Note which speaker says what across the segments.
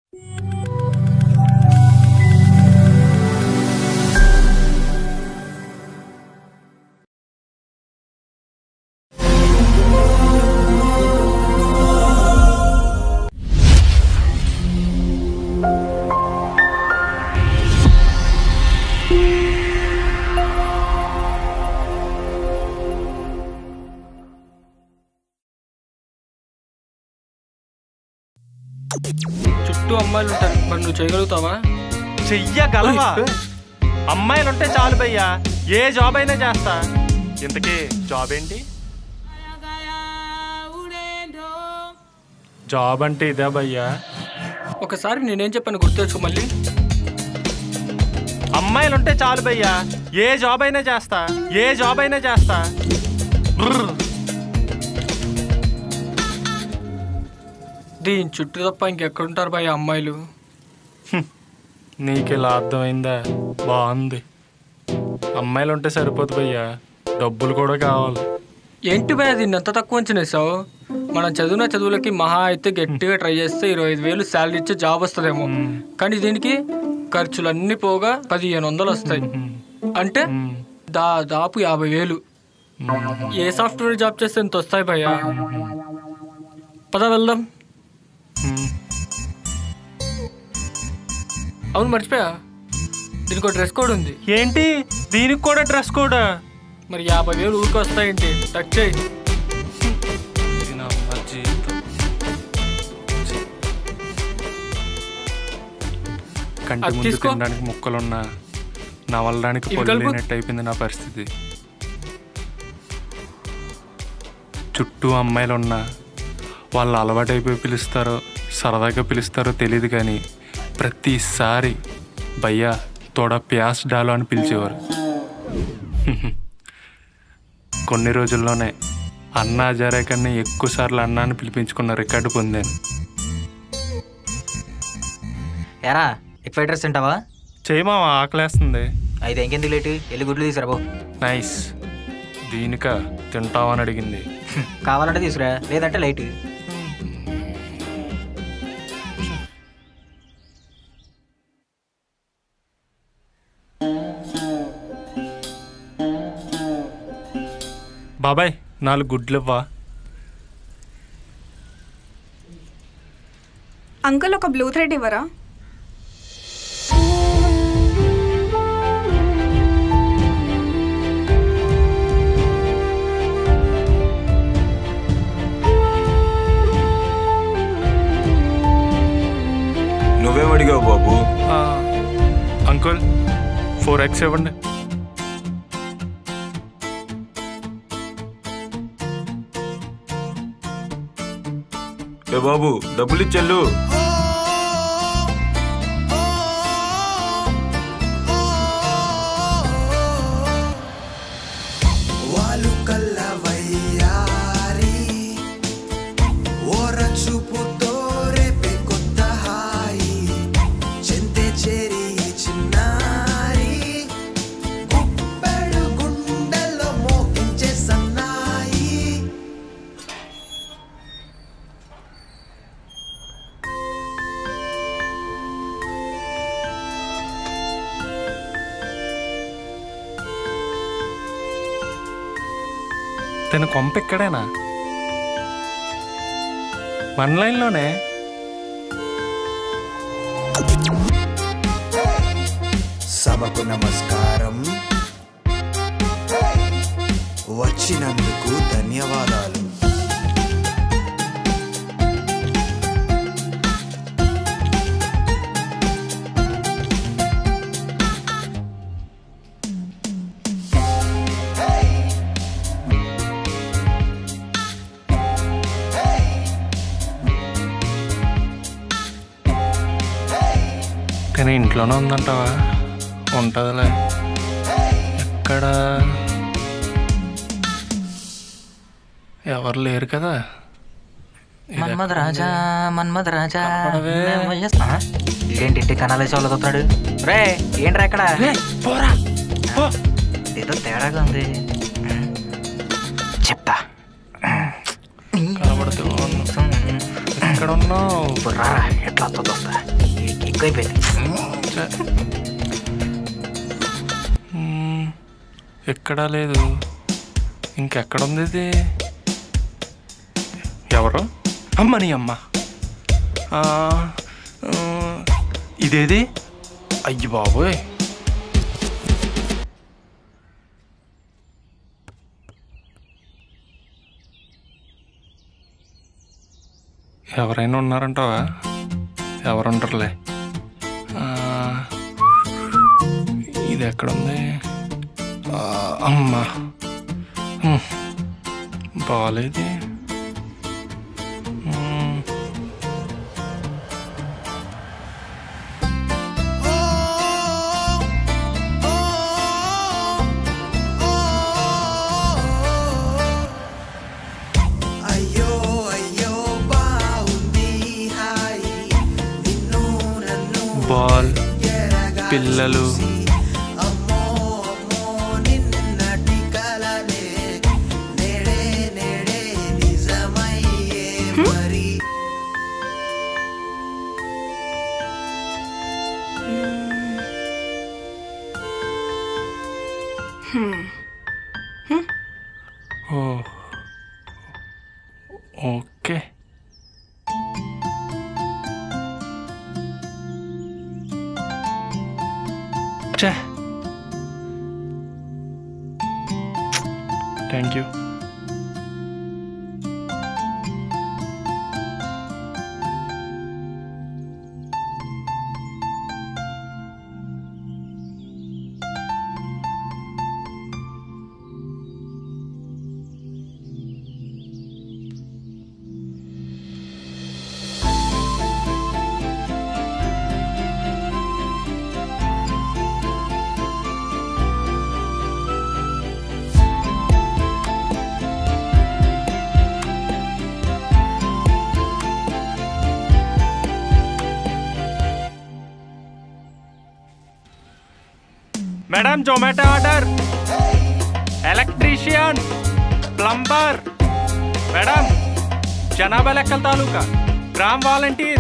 Speaker 1: చుట్టూ అమ్మాయిలు ఉంటారు మరి నువ్వు చేయగలుగుతావా
Speaker 2: చెయ్యగలవా అమ్మాయిలుంటే చాలు భయ్యా ఏ జాబ్ అయినా చేస్తా ఇంతకీ జాబ్ ఏంటి జాబ్ అంటే ఇదే భయ్యా
Speaker 1: ఒకసారి నేనేం చెప్పాను గుర్తొచ్చు మళ్ళీ
Speaker 2: అమ్మాయిలుంటే చాలు భయ్యా ఏ జాబ్ అయినా చేస్తా ఏ జాబ్ అయినా చేస్తా బ్రర్.
Speaker 1: దీని చుట్టూ తప్ప ఇంకెక్కడుంటారు భయ అమ్మాయిలు
Speaker 2: నీకు ఇలా అర్థమైందా బాగుంది అమ్మాయిలు ఉంటే సరిపోదు భయ్యా డబ్బులు కూడా కావాలి
Speaker 1: ఏంటి భయ దీన్ని ఎంత తక్కువ అంచనేసావు మనం చదివిన చదువులకి మహా అయితే గట్టిగా ట్రై చేస్తే ఇరవై ఐదు వేలు శాలరీ ఇచ్చే జాబ్ వస్తుందేమో కానీ దీనికి ఖర్చులన్నీ పోగా పదిహేను వందలు వస్తాయి అంటే దాదాపు యాభై వేలు ఏ సాఫ్ట్వేర్ జాబ్ చేస్తే ఎంత వస్తాయి భయ్యా పద వెళ్దాం
Speaker 2: మ్మ్.
Speaker 1: అవును మర్చిపోయా దీనికి ఒక డ్రెస్ కోడ్ ఉంది
Speaker 2: ఏంటి దీనికి కూడా డ్రెస్ కూడా
Speaker 1: మరి యాభై వేలు ఊరికి వస్తాయేంటి టచ్ చేయి
Speaker 2: కంటి
Speaker 1: అది
Speaker 2: ముందు
Speaker 1: తీసుకో.
Speaker 2: తినడానికి ముక్కలున్నా నవలడానికి
Speaker 1: ఇవి
Speaker 2: పొడి
Speaker 1: కలుపు.
Speaker 2: లేనట్టు అయిపోయింది నా పరిస్థితి చుట్టూ అమ్మాయిలు ఉన్నా వాళ్ళు అలవాటైపోయి పిలుస్తారో సరదాగా పిలుస్తారో తెలియదు కానీ ప్రతిసారి భయ్యా తోడ ప్యాస్ డాలో అని పిలిచేవారు కొన్ని రోజుల్లోనే అన్న హజారే కన్నా ఎక్కువ సార్లు అన్న అని పిలిపించుకున్న రికార్డు పొందాను
Speaker 3: ఎరా ఎక్కువ డ్రెస్ తింటావా
Speaker 2: చేయమా ఆకలేస్తుంది
Speaker 3: అయితే ఇంకెందుకు లేటు వెళ్ళి గుడ్లు తీసుకురా బో
Speaker 2: నైస్ దీనిక తింటావని అడిగింది
Speaker 3: కావాలంటే తీసుకురా లేదంటే లైట్
Speaker 2: బాబాయ్ నాలుగు గుడ్లు ఇవ్వా
Speaker 4: అంకుల్ ఒక బ్లూ థ్రెడ్ ఇవ్వరా
Speaker 5: నువ్వేం అడిగావు బాబు
Speaker 2: ఆ, అంకుల్ ఫోర్ ఎక్స్ ఇవ్వండి
Speaker 5: ఏ బాబు డబ్బులు ఇచ్చెళ్ళు
Speaker 6: వాలు కల్ల వయ్యారి ఓర చూపుతో రేపే కొత్త హాయి చెంతే చేరి చిన్నారి గుప్పెడు గుండెల్లో మోగించే సన్నాయి
Speaker 2: తన కొంప ఎక్కడేనా వన్ లైన్లోనే
Speaker 6: సభకు నమస్కారం వచ్చినందుకు ధన్యవాదాలు
Speaker 2: తన ఇంట్లోనే ఉందంటావా ఉంటుందిలే ఎక్కడ ఎవరు లేరు కదా ఇది
Speaker 3: మన్మధ రాజా మన్మధ రాజా
Speaker 2: కనపడవే.
Speaker 3: ఏంటి ఇంటి కనాలేసి వాళ్ళు వస్తున్నాడు రే ఏంట్రా ఎక్కడ
Speaker 2: పోరా పో.
Speaker 3: ఏదో తేడాగా ఉంది చెప్తా
Speaker 2: కనబడితే బాగున్ను. ఎక్కడ ఉన్నావు
Speaker 3: ఇప్పుడు రారా ఎట్లా వస్తుందో వస్తా అయిపోయింది
Speaker 2: మ్మ్. ఎక్కడా లేదు ఇంకెక్కడ ఉంది ఇది ఎవరు అమ్మని అమ్మ ఆ, ఆ, ఇదేది అయ్యి బాబోయ్ ఎవరైనా ఉన్నారంటావా ఎవరుంటారులే ఆ, ఇది ఎక్కడుంది ఆ, అమ్మా హ్మ్. బాగాలేదు మ్మ్.
Speaker 6: అయ్యో అయ్యో బాగుంది హాయి నిన్ను నన్ను
Speaker 2: బాల్
Speaker 6: ఎరగా
Speaker 2: పిల్లలు
Speaker 6: అమ్మో అమ్మో నిన్నటి కలలే నేడే నేడే నిజమయ్యే మరి
Speaker 2: ఓ ఓకే ఛే thank you madam Zomato order electrician plumber madam జనాభా లెక్కల తాలూకా గ్రామ్ వాలంటీర్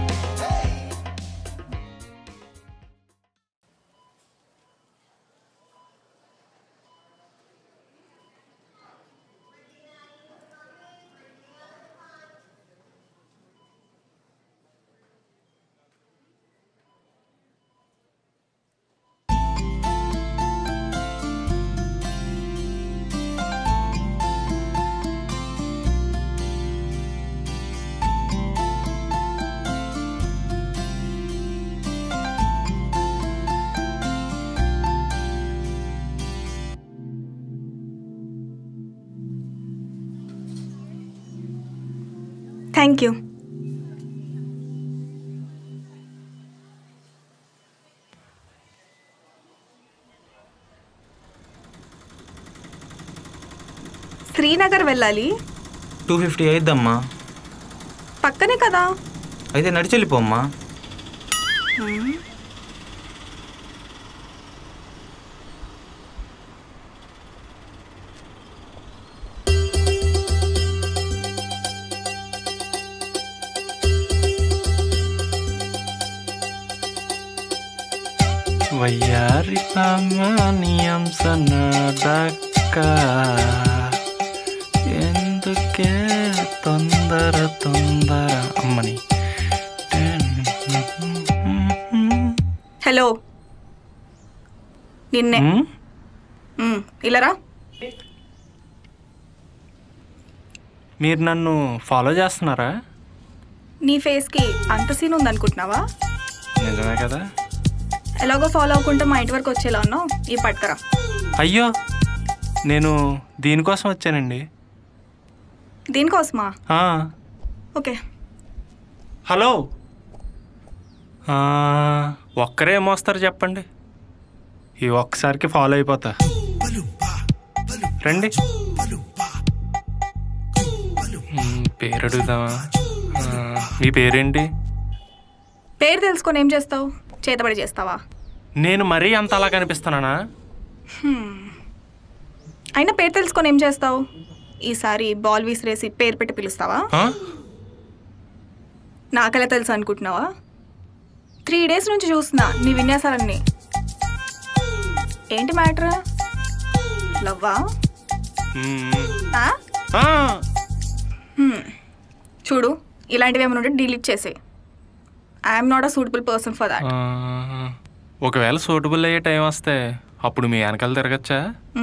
Speaker 4: థ్యాంక్ యూ శ్రీనగర్ వెళ్ళాలి
Speaker 7: టూ ఫిఫ్టీ అయిద్దమ్మా
Speaker 4: పక్కనే కదా
Speaker 7: అయితే నడిచి వెళ్ళిపోమ్మా
Speaker 2: వయ్యారి సామాన్యం సన్నదక్క ఎందుకే తొందర తొందర అమ్మని
Speaker 4: హలో నిన్నే
Speaker 2: ఉమ్,
Speaker 4: మ్, ఇలారా
Speaker 2: మీరు నన్ను ఫాలో చేస్తున్నారా
Speaker 4: నీ ఫేస్కి అంత సీన్ ఉందనుకుంటున్నావా
Speaker 2: నిజమే కదా
Speaker 4: ఎలాగో ఫాలో అవ్వకుండా మా ఇంటి వరకు వచ్చేలా ఉన్నావు ఈ పట్టుకరా
Speaker 2: అయ్యో నేను దీనికోసం వచ్చానండి
Speaker 4: దీనికోసమా
Speaker 2: ఆ,
Speaker 4: ఓకే
Speaker 2: హలో ఆ, ఒక్కరే మోస్తారు చెప్పండి ఈ ఒక్కసారికి ఫాలో అయిపోతా రండి మ్, పేరు అడుగుదామా ఆ, మీ పేరేంటి
Speaker 4: పేరు తెలుసుకొని ఏం చేస్తావు చేతబడి చేస్తావా
Speaker 2: నేను మరీ అంత అలా కనిపిస్తున్నానా
Speaker 4: అయినా పేరు తెలుసుకొని ఏం చేస్తావు ఈసారి బాల్ విసిరేసి పేరు పెట్టి పిలుస్తావా
Speaker 2: ఆ?
Speaker 4: నాకెలా తెలుసు అనుకుంటున్నావా త్రీ డేస్ నుంచి చూస్తున్నా నీ విన్యాసాలన్నీ ఏంటి మ్యాటర్ లవ్వా
Speaker 2: మ్మ్.
Speaker 4: ఆ?
Speaker 2: ఆ,
Speaker 4: హ్మ్. చూడు ఇలాంటివి ఏమైనా ఉంటే డిలీట్ చేసే I'm not a suitable person for that
Speaker 2: ఆ, ఒకవేళ సూటబుల్ అయ్యే టైం వస్తే అప్పుడు మీ వెనకాల తిరగచ్చా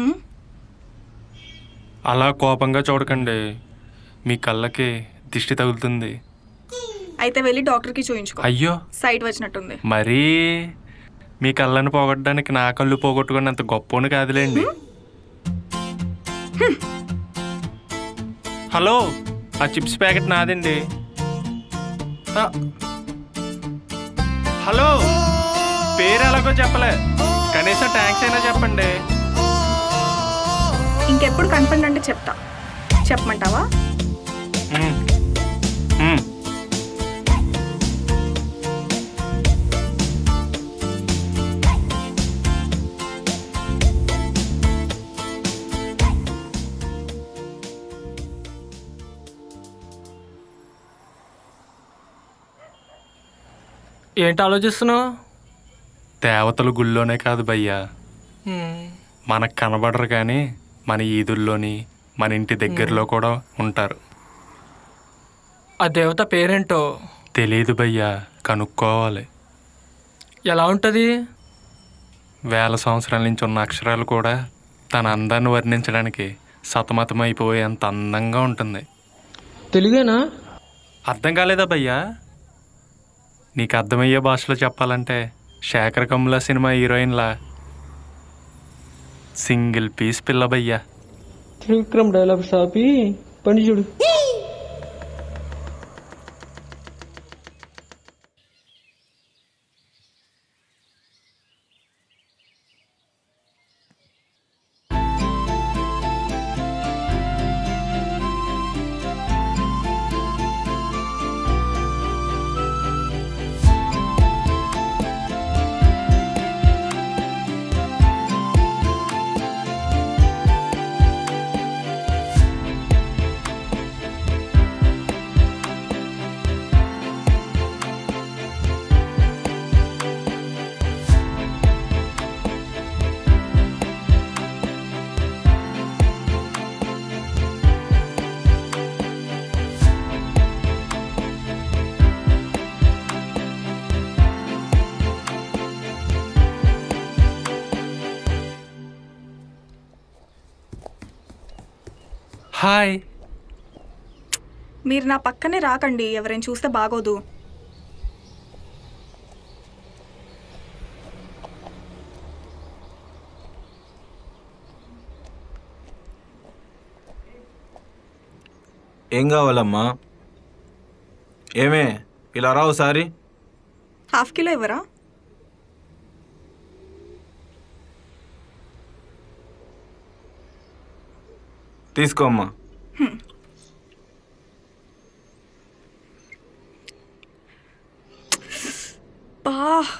Speaker 2: అలా కోపంగా చూడకండి మీ కళ్ళకి దిష్టి తగులుతుంది
Speaker 4: అయితే వెళ్ళి డాక్టర్కి చూయించుకో
Speaker 2: అయ్యో
Speaker 4: సైట్ వచ్చినట్టుంది
Speaker 2: మరీ మీ కళ్ళని పోగొట్టడానికి నా కళ్ళు పోగొట్టుకున్నంత గొప్పని కాదులేండి హలో ఆ చిప్స్ ప్యాకెట్ నాదండి ఆ. హలో పేరు ఎలాగో చెప్పలే కనీసం ట్యాంక్స్ అయినా చెప్పండి
Speaker 4: ఇంకెప్పుడు కన్ఫర్మ్ అంటే చెప్తా చెప్పమంటావా
Speaker 2: మ్మ్. మ్మ్.
Speaker 1: ఏంటి ఆలోచిస్తున్నావు
Speaker 2: దేవతలు గుళ్ళోనే కాదు భయ్యా మనకు కనబడరు కానీ మన ఈదుల్లోని మన ఇంటి దగ్గరలో కూడా ఉంటారు
Speaker 1: ఆ దేవత పేరేంటో
Speaker 2: తెలియదు భయ్యా కనుక్కోవాలి
Speaker 1: ఎలా ఉంటుంది
Speaker 2: వేల సంవత్సరాల నుంచి ఉన్న అక్షరాలు కూడా తన అందాన్ని వర్ణించడానికి సతమతమైపోయేంత అందంగా ఉంటుంది
Speaker 1: తెలుగేనా
Speaker 2: అర్థం కాలేదా భయ్యా నీకు అర్థమయ్యే భాషలో చెప్పాలంటే శేఖర్ కమ్ముల సినిమా హీరోయిన్లా సింగిల్ పీస్ పిల్ల భయ్యా
Speaker 1: త్రివిక్రమ్ డైలాగ్స్ ఆపి పని చూడు
Speaker 2: హాయ్
Speaker 4: మీరు నా పక్కనే రాకండి ఎవరైనా చూస్తే బాగోదు
Speaker 5: ఏం కావాలమ్మా ఏమే ఇలా రావు సారి
Speaker 4: హాఫ్ కిలో ఇవ్వరా
Speaker 5: తీసుకోమ్మా
Speaker 4: బా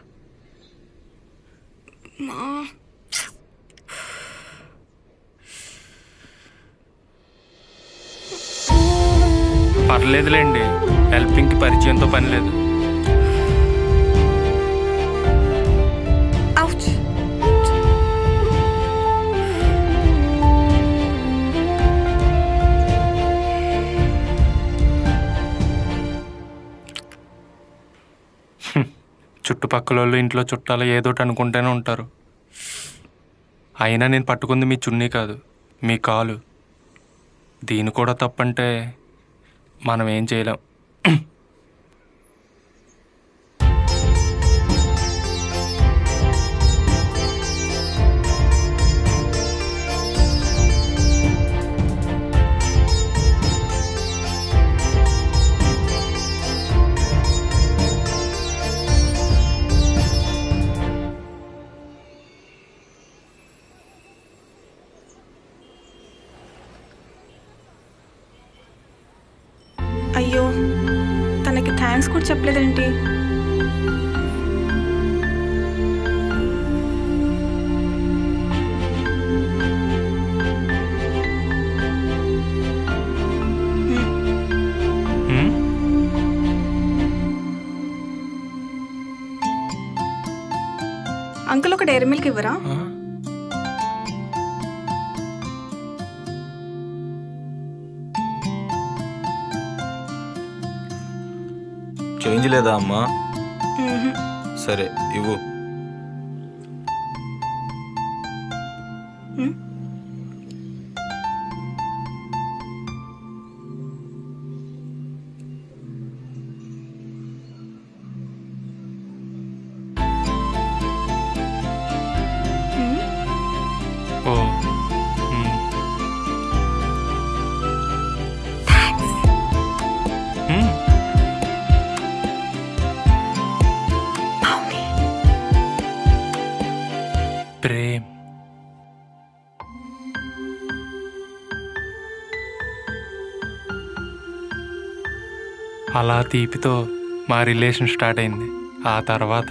Speaker 4: మా
Speaker 2: పర్లేదులేండి హెల్పింగ్కి పరిచయంతో పని లేదు
Speaker 4: అవుచ్
Speaker 2: చుట్టుపక్కల వాళ్ళు ఇంట్లో చుట్టాలు ఏదోటి అనుకుంటూనే ఉంటారు అయినా నేను పట్టుకుంది మీ చున్నీ కాదు మీ కాలు దీని కూడా తప్పంటే మనం ఏం చేయలేం
Speaker 4: అయ్యో తనకి థ్యాంక్స్ కూడా చెప్పలేదేంటి
Speaker 2: హ్మ్?
Speaker 4: అంకుల్ ఒక డైరీ మిల్క్ ఇవ్వరా
Speaker 1: ఆ?
Speaker 5: చేంజ్ లేదా అమ్మా
Speaker 4: మ్మ్హ.
Speaker 5: సరే ఇవ్వు
Speaker 2: ఓ మ్మ్. మ్మ్. ప్రేమ్ అలా తీపితో మా రిలేషన్ స్టార్ట్ అయింది ఆ తర్వాత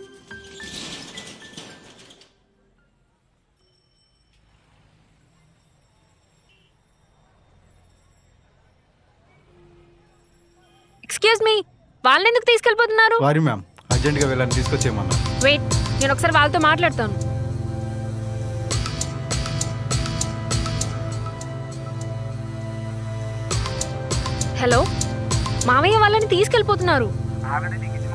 Speaker 8: ఎక్స్క్యూజ్ మీ వాళ్ళని ఎందుకు తీసుకెళ్ళిపోతున్నారు
Speaker 9: సారీ మ్యామ్ అర్జెంట్గా వెళ్ళని తీసుకొచ్చేయమన్నా
Speaker 8: వెయిట్ నేను ఒకసారి వాళ్ళతో మాట్లాడతాను హలో మావయ్య వాళ్ళని తీసుకెళ్ళిపోతున్నారు
Speaker 10: ఆల్రెడీ నీకు